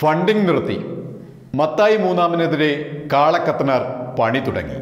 Funding നിർത്തി മത്തായി മൂന്നാമനെതിരെ കാളക്കത്തനാർ പണി തുടങ്ങി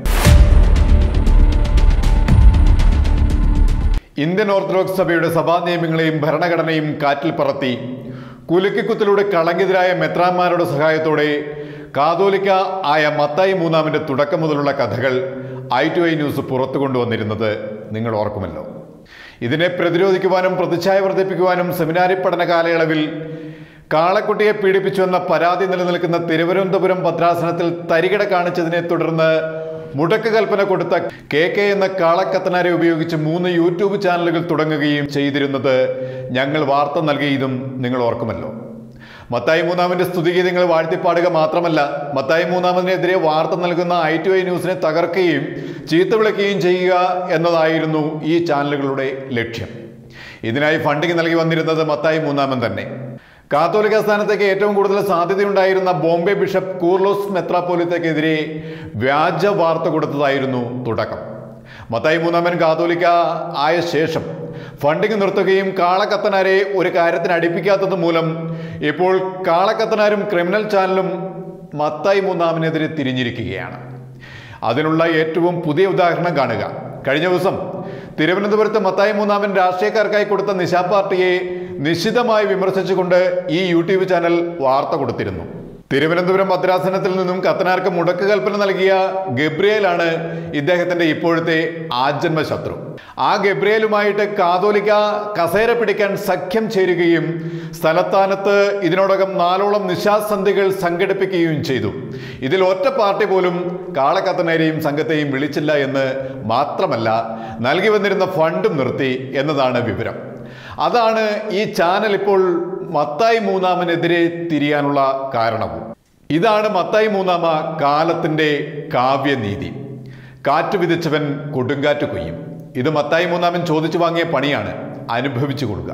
ഇന്ത്യൻ ഓർത്തഡോക്സ് സഭയുടെ സഭാ നിയമങ്ങളെയും ഭരണഘടനയും കാറ്റിൽ പറത്തി കുലുക്കിക്കുത്തിലൂടെ കളങ്കിതരായ മെത്രാന്മാരുടെ സഹായത്തോടെ കാതോലിക്ക ആയ മത്തായി മൂന്നാമിന്റെ തുടക്കം മുതലുള്ള കഥകൾ ഐ ടു ഐ ന്യൂസ് പുറത്തു കൊണ്ടുവന്നിരുന്നത് നിങ്ങൾ ഓർക്കുമല്ലോ ഇതിനെ പ്രതിരോധിക്കുവാനും പ്രതിച്ഛായ വർദ്ധിപ്പിക്കുവാനും സെമിനാരി പഠന കാലയളവിൽ കാളക്കുട്ടിയെ പീഡിപ്പിച്ചുവെന്ന പരാതി നിലനിൽക്കുന്ന തിരുവനന്തപുരം ഭദ്രാസനത്തിൽ തരികിട കാണിച്ചതിനെ തുടർന്ന് മുടക്ക് കൽപ്പന കൊടുത്ത കെ കെ എന്ന കാളക്കത്തനാരെ ഉപയോഗിച്ച് മൂന്ന് യൂട്യൂബ് ചാനലുകൾ തുടങ്ങുകയും ചെയ്തിരുന്നത് ഞങ്ങൾ വാർത്ത നൽകിയതും നിങ്ങൾ ഓർക്കുമല്ലോ മത്തായി മൂന്നാമന്റെ സ്തുതിഗീതങ്ങൾ വാഴ്ത്തിപ്പാടുക മാത്രമല്ല മത്തായി മൂന്നാമതിനെതിരെ വാർത്ത നൽകുന്ന ഐ ടു ഐ ന്യൂസിനെ തകർക്കുകയും ചീത്ത വിളിക്കുകയും ചെയ്യുക എന്നതായിരുന്നു ഈ ചാനലുകളുടെ ലക്ഷ്യം ഇതിനായി ഫണ്ടിങ് നൽകി വന്നിരുന്നത് മത്തായി മൂന്നാമൻ തന്നെ കാത്തോലിക്ക സ്ഥാനത്തേക്ക് ഏറ്റവും കൂടുതൽ സാധ്യതയുണ്ടായിരുന്ന ബോംബെ ബിഷപ്പ് കൂർലോസ് മെത്രാപ്പോലിത്തക്കെതിരെ വ്യാജ വാർത്ത കൊടുത്തതായിരുന്നു തുടക്കം മത്തായി മൂന്നാമൻ കാത്തോലിക്ക ആയ ശേഷം ഫണ്ടിങ് നിർത്തുകയും കാളക്കത്തനാരെ ഒരു കാര്യത്തിന് അടുപ്പിക്കാത്തത് മൂലം ഇപ്പോൾ കാളക്കത്തനാരും ക്രിമിനൽ ചാനലും മത്തായി മൂന്നാമനെതിരെ തിരിഞ്ഞിരിക്കുകയാണ് അതിനുള്ള ഏറ്റവും പുതിയ ഉദാഹരണം കാണുക കഴിഞ്ഞ ദിവസം തിരുവനന്തപുരത്ത് മത്തായി മൂന്നാമൻ രാഷ്ട്രീയക്കാർക്കായി കൊടുത്ത നിശാ പാർട്ടിയെ നിശിതമായി വിമർശിച്ചുകൊണ്ട് ഈ യൂട്യൂബ് ചാനൽ വാർത്ത കൊടുത്തിരുന്നു തിരുവനന്തപുരം ഭദ്രാസനത്തിൽ നിന്നും കത്തനാർക്ക് മുടക്ക് കൽപ്പന നൽകിയ ഗബ്രിയേലാണ് ഇദ്ദേഹത്തിന്റെ ഇപ്പോഴത്തെ ആജന്മ ശത്രു ആ ഗബ്രിയേലുമായിട്ട് കാതോലിക്ക കസേര പിടിക്കാൻ സഖ്യം ചേരുകയും സ്ഥലത്താനത്ത് ഇതിനോടകം നാലോളം നിശാസന്ധികൾ സംഘടിപ്പിക്കുകയും ചെയ്തു ഇതിൽ ഒറ്റ പാർട്ടി പോലും കാളക്കത്തനേരെയും സംഘത്തെയും വിളിച്ചില്ല എന്ന് മാത്രമല്ല നൽകി വന്നിരുന്ന ഫണ്ടും നിർത്തി എന്നതാണ് വിവരം അതാണ് ഈ ചാനൽ ഇപ്പോൾ മത്തായി മൂന്നാമനെതിരെ തിരിയാനുള്ള കാരണവും ഇതാണ് മത്തായി മൂന്നാമ കാലത്തിന്റെ കാവ്യനീതി കാറ്റ് വിതച്ചവൻ കൊടുങ്കാറ്റ് കൊയ്യും ഇത് മത്തായി മൂന്നാമൻ ചോദിച്ചു വാങ്ങിയ പണിയാണ് അനുഭവിച്ചു കൊടുക്കുക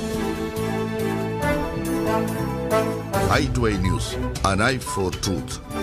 i2i News, an eye for truth.